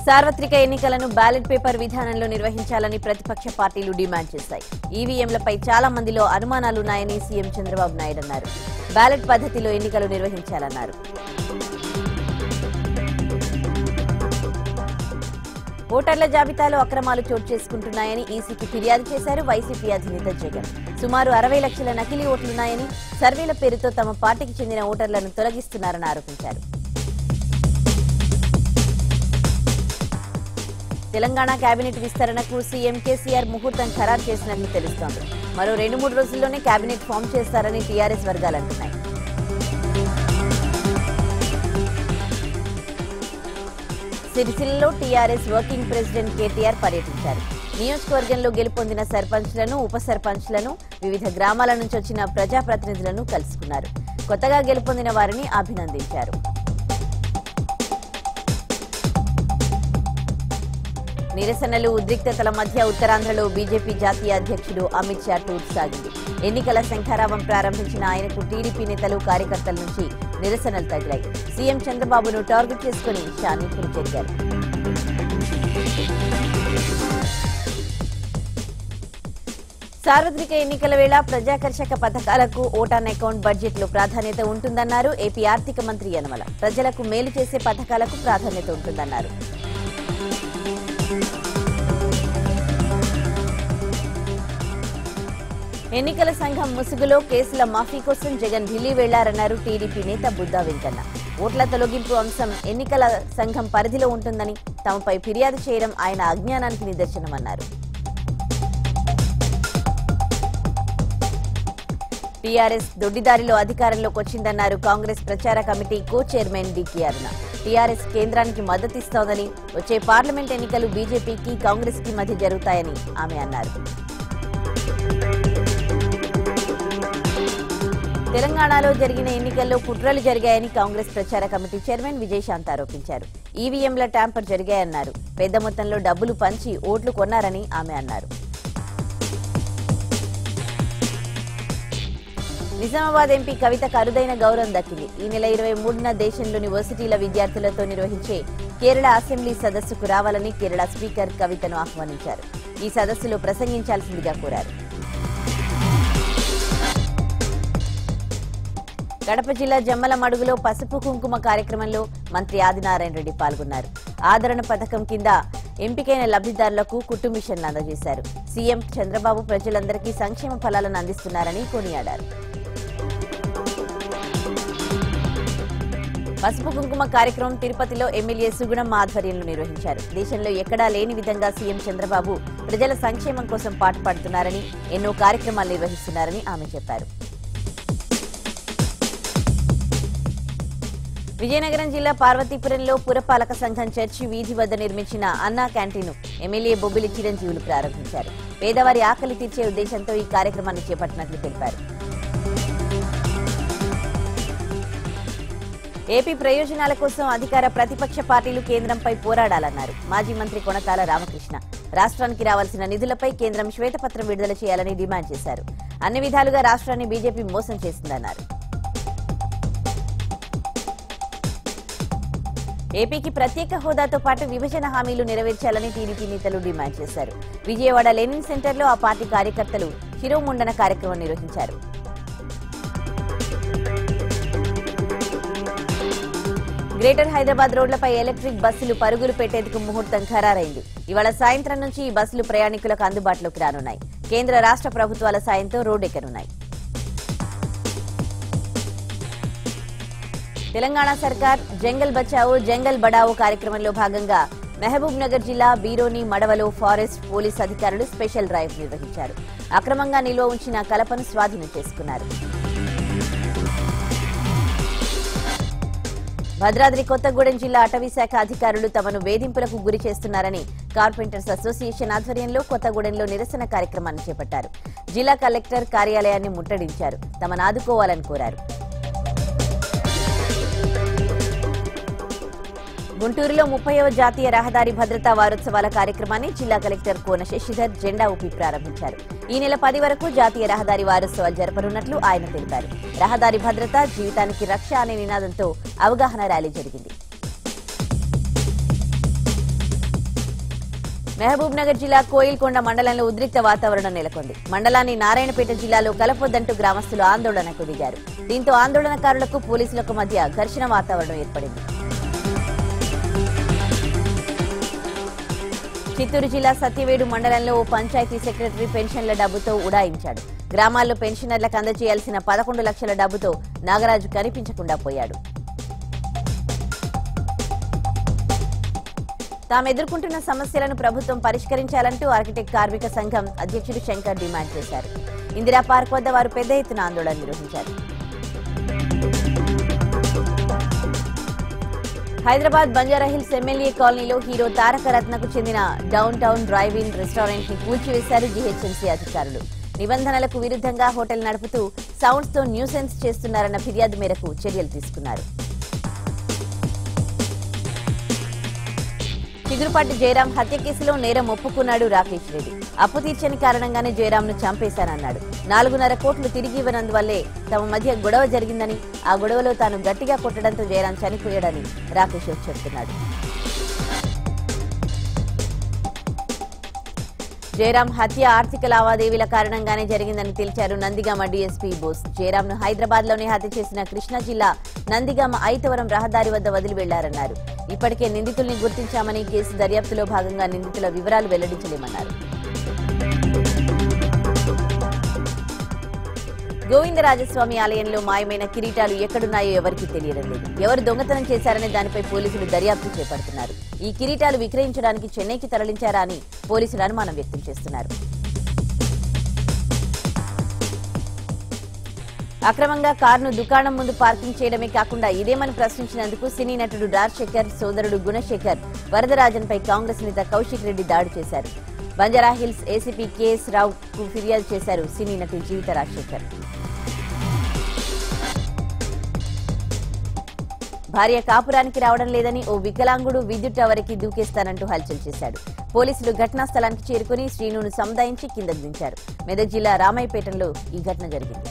సార్వత్రిక ఎన్నికలను ballot paper విధానంలో నిర్వహించాలని ప్రతిపక్ష పార్టీలు డిమాండ్ చేశాయి ఈవీఎంలపై చాలా మందిలో అనుమానాలున్నాయని సీఎం చంద్రబాబు నాయుడు అన్నారు బ్యాలెట్ పద్ధతిలో ఎన్నికలు నిర్వహించాలన్నారు ఓటర్ల జాబితాలో అక్రమాలు చోటు చేసుకుంటున్నాయని ఈసీకి ఫిర్యాదు చేశారు వైసీపీ అధినేత జగన్ సుమారు అరవై లక్షల నకిలీ ఓట్లున్నాయని సర్వేల పేరుతో తమ పార్టీకి చెందిన ఓటర్లను తొలగిస్తున్నారని ఆరోపించారు తెలంగాణ కేబినెట్ విస్తరణకు సీఎం కేసీఆర్ ముహూర్తం ఖరారు చేసినట్లు తెలుస్తోంది మరో రెండు మూడు రోజుల్లోనే కేబినెట్ ఫామ్ చేస్తారని టీఆర్ఎస్ వర్గాలు అంటున్నాయి సిరిసిల్లలో టీఆర్ఎస్ వర్కింగ్ ప్రెసిడెంట్ కేటీఆర్ పర్యటించారు నియోజకవర్గంలో గెలుపొందిన సర్పంచ్లను ఉప సర్పంచ్లను వివిధ గ్రామాల నుంచి వచ్చిన ప్రజాప్రతినిధులను కలుసుకున్నారు కొత్తగా గెలుపొందిన వారిని అభినందించారు నిరసనలు ఉద్రిక్తతల మధ్య ఉత్తరాంధ్రలో బీజేపీ జాతీయ అధ్యక్షుడు అమిత్ షా టూర్ సాగింది ఎన్నికల శంఖారావం ప్రారంభించిన ఆయనకు టీడీపీ నేతలు కార్యకర్తల నుంచి నిరసనలు తగిలాయి సీఎం చంద్రబాబును టార్గెట్ చేసుకుని షా నిప్పులు చెరిగారు సార్వత్రిక ఎన్నికల వేళ ప్రజాకర్షక పథకాలకు ఓటాన్ అకౌంట్ బడ్జెట్ లో ప్రాధాన్యత ఉంటుందన్నారు ఏపీ ఆర్థిక మంత్రి యనమల ప్రజలకు మేలు చేసే పథకాలకు ప్రాధాన్యత ఉంటుందన్నారు ఎన్నికల సంఘం ముసుగులో కేసుల మాఫీ కోసం జగన్ ఢిల్లీ వెళ్లారన్నారు టీడీపీ నేత బుద్దా వెంకన్న ఓట్ల తొలగింపు అంశం ఎన్నికల సంఘం పరిధిలో ఉంటుందని తమపై ఫిర్యాదు చేయడం ఆయన అజ్ఞానానికి నిదర్శనమన్నారు టీఆర్ఎస్ దొడ్డిదారిలో అధికారంలోకి వచ్చిందన్నారు కాంగ్రెస్ ప్రచార committee co chairman DK Aruna TRS కేంద్రానికి మద్దతిస్తోందని వచ్చే పార్లమెంట్ ఎన్నికలు బీజేపీకి కాంగ్రెస్ కి మధ్య జరుగుతాయని ఆమె అన్నారు తెలంగాణలో జరిగిన ఎన్నికల్లో కుట్రలు జరిగాయని కాంగ్రెస్ ప్రచార కమిటీ చైర్మన్ విజయశాంత్ ఆరోపించారు ఈవీఎంల ట్యాంపర్ జరిగాయన్నారు పెద్ద మొత్తంలో డబ్బులు పంచి ఓట్లు కొన్నారని ఆమె అన్నారు నిజామాబాద్ ఎంపీ కవితకు అరుదైన గౌరవం దక్కింది ఈ నెల ఇరవై మూడున దేశంలోని వర్సిటీల విద్యార్థులతో నిర్వహించే కేరళ అసెంబ్లీ సదస్సుకు రావాలని కేరళ స్పీకర్ కవితను ఆహ్వానించారు ఈ సదస్సులో ప్రసంగించాల్సిందిగా కోరారు గడప జిల్లా జమ్మల మడుగులో పసుపు కుంకుమ కార్యక్రమంలో మంత్రి ఆదినారాయణ రెడ్డి పాల్గొన్నారు ఆదరణ పథకం కింద ఎంపికైన లబ్ధిదారులకు కుట్టు మిషన్లు అందజేశారు సీఎం చంద్రబాబు ప్రజలందరికీ సంక్షేమ ఫలాలను అందిస్తున్నారని కొనియాడారు పసుపు కుంకుమ కార్యక్రమం తిరుపతిలో ఎమ్మెల్యే సుగుణమ్మ ఆధ్వర్యంలో నిర్వహించారు దేశంలో ఎక్కడా లేని విధంగా సీఎం చంద్రబాబు ప్రజల సంక్షేమం కోసం పాటుపడుతున్నారని ఎన్నో కార్యక్రమాలు నిర్వహిస్తున్నారని ఆమె చెప్పారు విజయనగరం జిల్లా పార్వతీపురంలో పురపాలక సంఘం చర్చి వీధి వద్ద నిర్మించిన అన్నా క్యాంటీన్ ఎమ్మెల్యే బొబ్బిలి చిరంజీవులు ప్రారంభించారు పేదవారి ఆకలి తీర్చే ఉద్దేశంతో ఈ కార్యక్రమాన్ని చేపట్టినట్లు తెలిపారు ఏపీ ప్రయోజనాల కోసం అధికార ప్రతిపక్ష పార్టీలు కేంద్రంపై పోరాడాలన్నారు మాజీ మంత్రి కొనతాల రామకృష్ణ రాష్ట్రానికి రావాల్సిన నిధులపై కేంద్రం శ్వేతపత్రం విడుదల చేయాలని డిమాండ్ చేశారు అన్ని విధాలుగా రాష్ట్రాన్ని బీజేపీ మోసం చేసిందన్నారు ఏపీకి ప్రత్యేక హోదాతో పాటు విభజన హామీలు నెరవేర్చాలని టీడీపీ నేతలు డిమాండ్ చేశారు విజయవాడ లెనిన్ సెంటర్లో ఆ పార్టీ కార్యకర్తలు శిరోముండన కార్యక్రమం నిర్వహించారు గ్రేటర్ హైదరాబాద్ రోడ్లపై ఎలక్ట్రిక్ బస్సులు పరుగులు పెట్టేందుకు ముహూర్తం ఖరారైంది ఇవాళ సాయంత్రం నుంచి ఈ బస్సులు ప్రయాణికులకు అందుబాటులోకి రానున్నాయి కేంద్ర రాష్ట్ర ప్రభుత్వాల సాయంతో రోడ్డెక్కనున్నాయి తెలంగాణ సర్కార్ జంగల్ బచావో జంగల్ బడావో కార్యక్రమంలో భాగంగా మహబూబ్ నగర్ జిల్లా బీరోని మడవలో ఫారెస్ట్ పోలీస్ అధికారులు స్పెషల్ డ్రైవ్ నిర్వహించారు అక్రమంగా నిల్వ ఉంచిన కలపను స్వాధీనం చేసుకున్నారు భద్రాద్రి కొత్తగూడెం జిల్లా అటవీ శాఖ అధికారులు తమను వేధింపులకు గురి చేస్తున్నారని కార్పెంటర్స్ అసోసియేషన్ ఆధ్వర్యంలో కొత్తగూడెంలో నిరసన కార్యక్రమాన్ని చేపట్టారు జిల్లా కలెక్టర్ కార్యాలయాన్ని ముట్టడించారు తమను ఆదుకోవాలని కోరారు గుంటూరులో ముప్పైవ జాతీయ రహదారి భద్రతా వారోత్సవాల కార్యక్రమాన్ని జిల్లా కలెక్టర్ కోన శశిధర్ జెండా ఊపి ప్రారంభించారు ఈ నెల పది వరకు జాతీయ రహదారి వారోత్సవాలు జరపనున్నట్లు ఆయన తెలిపారు రహదారి భద్రత జీవితానికి రక్ష అనే నినాదంతో అవగాహన ర్యాలీ జరిగింది మహబూబ్ నగర్ జిల్లా కోయిల్కొండ మండలంలో ఉద్రిక్త వాతావరణం నెలకొంది మండలాన్ని నారాయణపేట జిల్లాలో కలపొద్దంటూ గ్రామస్తులు ఆందోళనకు దిగారు దీంతో ఆందోళనకారులకు పోలీసులకు మధ్య ఘర్షణ వాతావరణం ఏర్పడింది చిత్తూరు జిల్లా సత్యవేడు మండలంలో ఓ పంచాయతీ సెక్రటరీ పెన్షన్ల డబ్బుతో ఉడాయించాడు గ్రామాల్లో పెన్షనర్లకు అందజేయాల్సిన పదకొండు లక్షల డబ్బుతో నాగరాజు కనిపించకుండా పోయాడు తాము ఎదుర్కొంటున్న సమస్యలను ప్రభుత్వం పరిష్కరించాలంటూ ఆర్కిటెక్ట్ కార్మిక సంఘం అధ్యక్షుడు శంకర్ డిమాండ్ చేశారు ఇందిరా పార్క్ వద్ద వారు పెద్ద ఎత్తున ఆందోళన నిర్వహించారు హైదరాబాద్ బంజారాహిల్స్ ఎమ్మెల్యే కాలనీలో హీరో తారక రత్నకు చెందిన downtown drive in restaurant ని కూల్చివేశారు జీహెచ్ఎంసీ అధికారులు నిబంధనలకు విరుద్ధంగా హోటల్ నడుపుతూ సౌండ్స్ తో న్యూసెన్స్ చేస్తున్నారన్న ఫిర్యాదు మేరకు చర్యలు తీసుకున్నారు చిగురుపాటి జయరాం హత్య కేసులో నేరం ఒప్పుకున్నాడు రాకేష్ రెడ్డి అప్పు తీర్చని కారణంగానే జయరాంను చంపేశానన్నాడు నాలుగున్నర కోట్లు తిరిగి ఇవ్వనందువల్లే తమ మధ్య గొడవ జరిగిందని ఆ గొడవలో తాను గట్టిగా కొట్టడంతో జయరాం చనిపోయాడని రాకేష్ చెబుతున్నాడు జయరాం హత్య ఆర్థిక లావాదేవీల కారణంగానే జరిగిందని తెలిచారు నందిగామ డీఎస్పీ బోస్ జయరాంను హైదరాబాద్ లోనే హత్య చేసిన కృష్ణా జిల్లా నందిగామ ఐతవరం రహదారి వద్ద వదిలి వెళ్లారన్నారు ఇప్పటికే నిందితుల్ని గుర్తించామని కేసు దర్యాప్తులో భాగంగా నిందితుల వివరాలు వెల్లడించలేమన్నారు గోవిందరాజస్వామి ఆలయంలో మాయమైన కిరీటాలు ఎక్కడున్నాయో ఎవరికీ తెలియడం లేదు ఎవరు దొంగతనం చేశారనే దానిపై పోలీసులు దర్యాప్తు చేపడుతున్నారు ఈ కిరీటాలు విక్రయించడానికి చెన్నైకి తరలించారా అని పోలీసులు అనుమానం వ్యక్తం చేస్తున్నారు అక్రమంగా కారును దుకాణం ముందు పార్కింగ్ చేయడమే కాకుండా ఇదేమని ప్రశ్నించినందుకు సినీ నటుడు రాజశేఖర్ సోదరుడు గుణశేఖర్ వరదరాజన్పై కాంగ్రెస్ నేత కౌశిక్ రెడ్డి దాడి చేశారు బంజారాహిల్స్ ఏసీపీ కేఎస్ రావుకు ఫిర్యాదు చేశారు సినీ నటి జీవిత రాజశేఖర్ భార్య కాపురానికి రావడం లేదని ఓ వికలాంగుడు విద్యుత్ టవర్కి దూకేస్తానంటూ హల్చల్ చేశాడు పోలీసులు ఘటనా స్థలానికి చేరుకుని శ్రీనును సముదాయించి కిందకు దించారు మెదక్ జిల్లా రామాయపేటలో ఈ ఘటన జరిగింది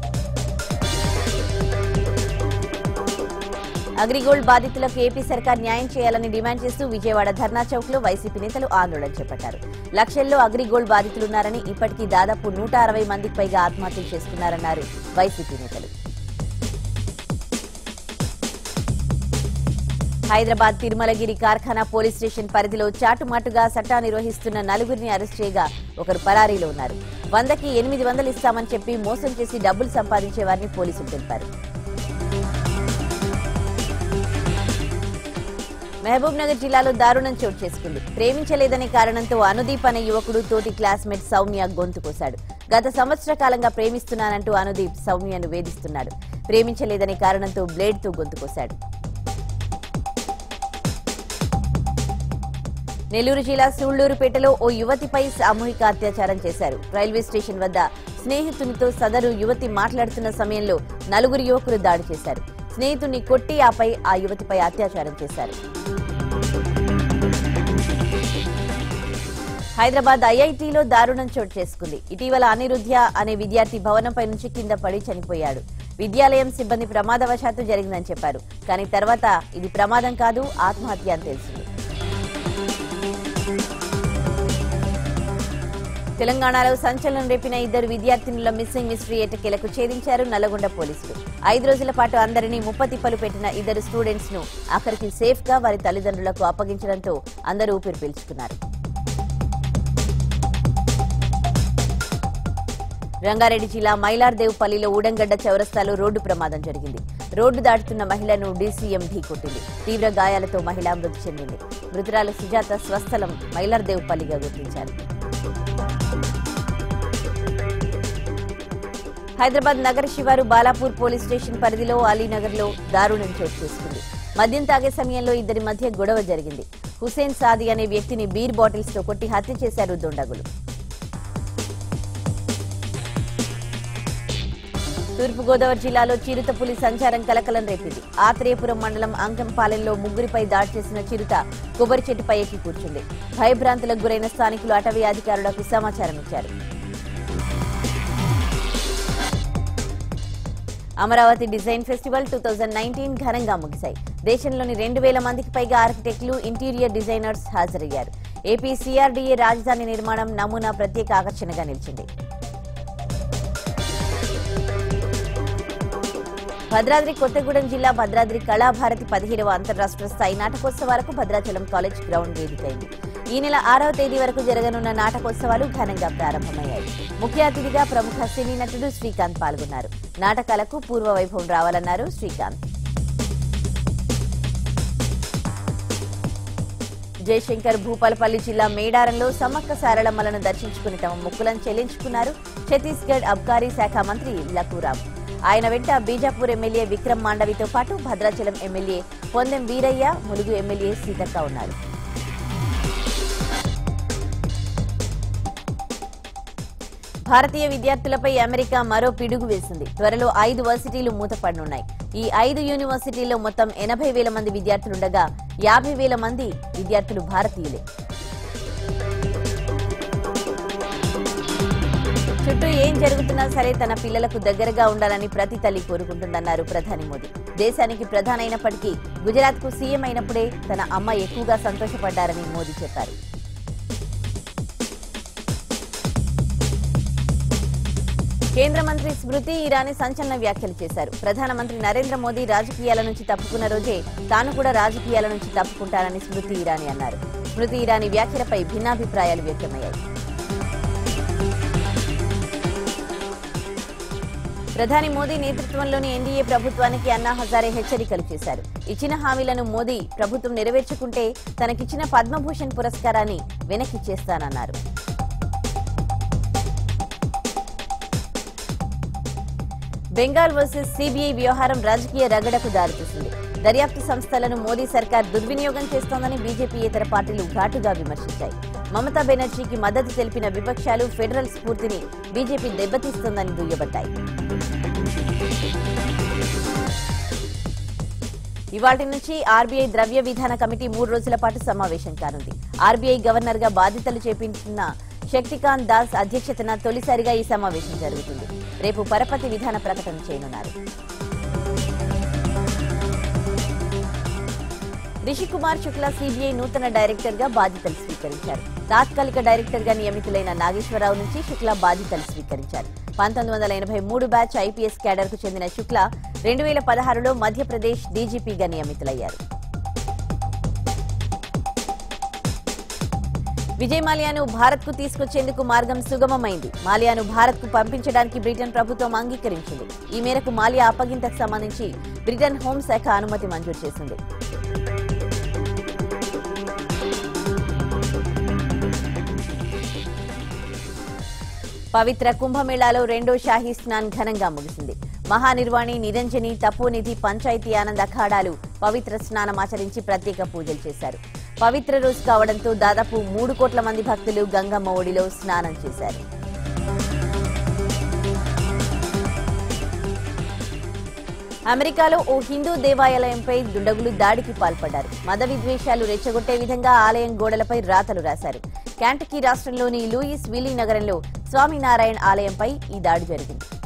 అగ్రిగోల్డ్ బాధితులకు ఏపీ సర్కార్ న్యాయం చేయాలని డిమాండ్ చేస్తూ విజయవాడ ధర్నా చౌక్ లో వైసీపీ నేతలు ఆందోళన చేపట్టారు లక్షల్లో అగ్రిగోల్డ్ బాధితులున్నారని ఇప్పటికీ దాదాపు నూట అరవై మందికి పైగా ఆత్మహత్యలు చేసుకున్నారన్నారు వైసీపీ నేతలు హైదరాబాద్ తిరుమలగిరి కార్ఖానా పోలీస్ స్టేషన్ పరిధిలో చాటుమాటుగా సట్టా నిర్వహిస్తున్న నలుగురిని అరెస్ట్ చేయగా ఒకరు పరారీలో ఉన్నారు వందకి ఎనిమిది వందలు ఇస్తామని చెప్పి మోసం చేసి డబ్బులు సంపాదించే వారిని పోలీసులు తెలిపారు మహబూబ్ నగర్ జిల్లాలో దారుణం చోటు చేసుకుంది ప్రేమించలేదనే కారణంతో అనుదీప్ అనే యువకుడు తోటి క్లాస్మేట్ సౌమ్య గొంతు కోశాడు గత సంవత్సర కాలంగా ప్రేమిస్తున్నానంటూ అనుదీప్ సౌమ్యను వేధిస్తున్నాడు ప్రేమించలేదనే కారణంతో బ్లేడ్ తో గొంతు కోశాడు నెల్లూరు జిల్లా సూళ్లూరుపేటలో ఓ యువతిపై సామూహిక అత్యాచారం చేశారు రైల్వే స్టేషన్ వద్ద స్నేహితునితో సదరు యువతి మాట్లాడుతున్న సమయంలో నలుగురు యువకులు దాడి చేశారు స్నేహితుడిని కొట్టి ఆపై ఆ యువతిపై అత్యాచారం చేశారు హైదరాబాద్ ఐఐటీలో దారుణం చోటు చేసుకుంది ఇటీవల అనిరుధ్య అనే విద్యార్థి భవనంపై నుంచి కింద పడి చనిపోయాడు విద్యాలయం సిబ్బంది ప్రమాదవశాత్తు జరిగిందని చెప్పారు కానీ తర్వాత ఇది ప్రమాదం కాదు ఆత్మహత్య అని తెలిసింది తెలంగాణలో సంచలనం రేపిన ఇద్దరు విద్యార్థినుల మిస్సింగ్ మిస్టరీ ఎటకేలకు ఛేదించారు నల్లగొండ పోలీసులు ఐదు రోజుల పాటు అందరినీ ముప్పతిప్పలు పెట్టిన ఇద్దరు స్టూడెంట్స్ ను ఆఖరికి సేఫ్ గా వారి తల్లిదండ్రులకు అప్పగించడంతో అందరూ ఊపిరి పీల్చుకున్నారు రంగారెడ్డి జిల్లా మైలార్దేవ్పల్లిలో ఊడంగడ్డ చౌరస్తాలో రోడ్డు ప్రమాదం జరిగింది రోడ్డు దాటుతున్న మహిళను డీసీఎం ఢీకొట్టింది తీవ్ర గాయాలతో మహిళ మృతి చెందింది మృతురాలు సుజాత స్వస్థలం మైలార్దేవ్పల్లిగా గుర్తించారు హైదరాబాద్ నగర శివారు బాలాపూర్ పోలీస్ స్టేషన్ పరిధిలో అలీనగర్ లో దారుణం చోటు చేసుకుంది మద్యం తాగే సమయంలో ఇద్దరి మధ్య గొడవ జరిగింది హుసేన్ సాది అనే వ్యక్తిని బీర్ బాటిల్స్ తో కొట్టి హత్య చేశారు దుండగులు తూర్పుగోదావరి జిల్లాలో చిరుత పులి సంచారం కలకలం రేపింది ఆత్రేయపురం మండలం అంకంపాలెంలో ముగ్గురిపై దాడి చేసిన చిరుత కొబ్బరి చెట్టుపై ఎక్కి కూర్చుంది భయభ్రాంతులకు గురైన స్థానికులు అటవీ అధికారులకు సమాచారం ఇచ్చారు Amaravati design festival two thousand nineteen ఘనంగా ముగిశాయి దేశంలోని రెండు వేల మందికి పైగా ఆర్కిటెక్టులు ఇంటీరియర్ డిజైనర్స్ హాజరయ్యారు ఏపీ సిఆర్డీఏ రాజధాని నిర్మాణం నమూనా ప్రత్యేక ఆకర్షణగా నిలిచింది భద్రాద్రి కొత్తగూడెం జిల్లా భద్రాద్రి కళాభారతి పదిహేడవ అంతర్రాష్ట్ర స్థాయి నాటకోత్సవాలకు భద్రాచలం కాలేజ్ గ్రౌండ్ వేదికైంది ఈ నెల ఆరవ తేదీ వరకు జరగనున్న నాటకోత్సవాలు ఘనంగా ప్రారంభమయ్యాయి ముఖ్య అతిథిగా ప్రముఖ సినీ నటుడు శ్రీకాంత్ పాల్గొన్నారు నాటకాలకు పూర్వ వైభవం రావాలన్నారు శ్రీకాంత్ జయశంకర్ భూపాలపల్లి జిల్లా మేడారంలో సమ్మక్క సారళమ్మలను దర్శించుకుని తమ మొక్కులను చెల్లించుకున్నారు ఛత్తీస్గఢ్ అబ్కారీ శాఖ మంత్రి లకూరాం ఆయన వెంట బీజాపూర్ ఎమ్మెల్యే విక్రమ్ మాండవితో పాటు భద్రాచలం ఎమ్మెల్యే పొందెం వీరయ్య ములుగు ఎమ్మెల్యే సీతక్క ఉన్నారు భారతీయ విద్యార్థులపై అమెరికా మరో పిడుగు వేసింది త్వరలో ఐదు వర్సిటీలు మూతపడనున్నాయి ఈ ఐదు యూనివర్సిటీల్లో మొత్తం ఎనభై వేల మంది విద్యార్థులుండగా యాభై వేల మంది విద్యార్థులు భారతీయులే చుట్టూ ఏం జరుగుతున్నా సరే తన పిల్లలకు దగ్గరగా ఉండాలని ప్రతి తల్లి కోరుకుంటుందన్నారు ప్రధాని మోదీ దేశానికి ప్రధాని అయినప్పటికీ గుజరాత్ కు సీఎం అయినప్పుడే తన అమ్మ ఎక్కువగా సంతోషపడ్డారని మోదీ చెప్పారు కేంద్ర మంత్రి స్మృతి ఇరానీ సంచలన వ్యాఖ్యలు చేశారు ప్రధానమంత్రి నరేంద్ర మోదీ రాజకీయాల నుంచి తప్పుకున్న రోజే తాను కూడా రాజకీయాల నుంచి తప్పుకుంటానని స్మృతి ఇరానీ అన్నారు స్మృతి ఇరానీ వ్యాఖ్యలపై భిన్నాభిప్రాయాలు వ్యక్తమయ్యాయి ప్రధాని మోదీ నేతృత్వంలోని ఎన్డీఏ ప్రభుత్వానికి అన్నా హజారే హెచ్చరికలు చేశారు ఇచ్చిన హామీలను మోదీ ప్రభుత్వం నెరవేర్చుకుంటే తనకిచ్చిన పద్మభూషణ్ పురస్కారాన్ని వెనక్కి చేస్తానన్నారు బెంగాల్ వర్సెస్ సిబిఐ వ్యవహారం రాజకీయ రగడకు దారితీసింది దర్యాప్తు సంస్థలను మోదీ సర్కార్ దుర్వినియోగం చేస్తోందని బీజేపీ ఇతర పార్టీలు ఘాటుగా విమర్శించాయి మమతా బెనర్జీకి మద్దతు తెలిపిన విపక్షాలు ఫెడరల్ స్ఫూర్తిని బీజేపీ దెబ్బతీస్తోందని దుయ్యబట్టాయి ఇవాటి నుంచి ఆర్బీఐ ద్రవ్య విధాన కమిటీ మూడు రోజుల పాటు సమావేశం కానుంది ఆర్బీఐ గవర్నర్ గా బాధ్యతలు చేపట్టిన శక్తికాంత్ దాస్ అధ్యక్షతన తొలిసారిగా ఈ సమావేశం జరుగుతుంది రేపు పరపతి విధాన ప్రకటన చేయనున్నారు రిషి కుమార్ శుక్లా సీబీఐ నూతన డైరెక్టర్ గా బాధ్యతలు స్వీకరించారు తాత్కాలిక డైరెక్టర్ గా నియమితులైన నాగేశ్వరరావు నుంచి శుక్లా బాధ్యతలు స్వీకరించారు పంతొమ్మిది వందల ఎనభై మూడు బ్యాచ్ ఐపీఎస్ క్యాడర్ కు చెందిన శుక్లా రెండు వేల పదహారులో మధ్యప్రదేశ్ డీజీపీగా నియమితులయ్యారు విజయ్ మాల్యాను భారత్ కు తీసుకొచ్చేందుకు మార్గం సుగమమైంది మాల్యాను భారత్ కు పంపించడానికి బ్రిటన్ ప్రభుత్వం అంగీకరించింది ఈ మేరకు మాల్యా అప్పగింతకు సంబంధించి బ్రిటన్ హోంశాఖ అనుమతి మంజూరు చేసింది పవిత్ర కుంభమేళాలో రెండో షాహీ స్నాన్ ఘనంగా ముగిసింది మహానిర్వాణి నిరంజని తపోనిధి పంచాయతీ ఆనంద్ అఖాడాలు పవిత్ర స్నానం ఆచరించి ప్రత్యేక పూజలు చేశారు పవిత్ర రోజు కావడంతో దాదాపు మూడు కోట్ల మంది భక్తులు గంగమ్మ ఒడిలో స్నానం చేశారు అమెరికాలో ఓ హిందూ దేవాలయంపై దుండగులు దాడికి పాల్పడ్డారు మత విద్వేషాలు రెచ్చగొట్టే విధంగా ఆలయం గోడలపై రాతలు రాశారు క్యాంటకీ రాష్ట్రంలోని లూయిస్ విల్లీ నగరంలో స్వామినారాయణ ఆలయంపై ఈ దాడి జరిగింది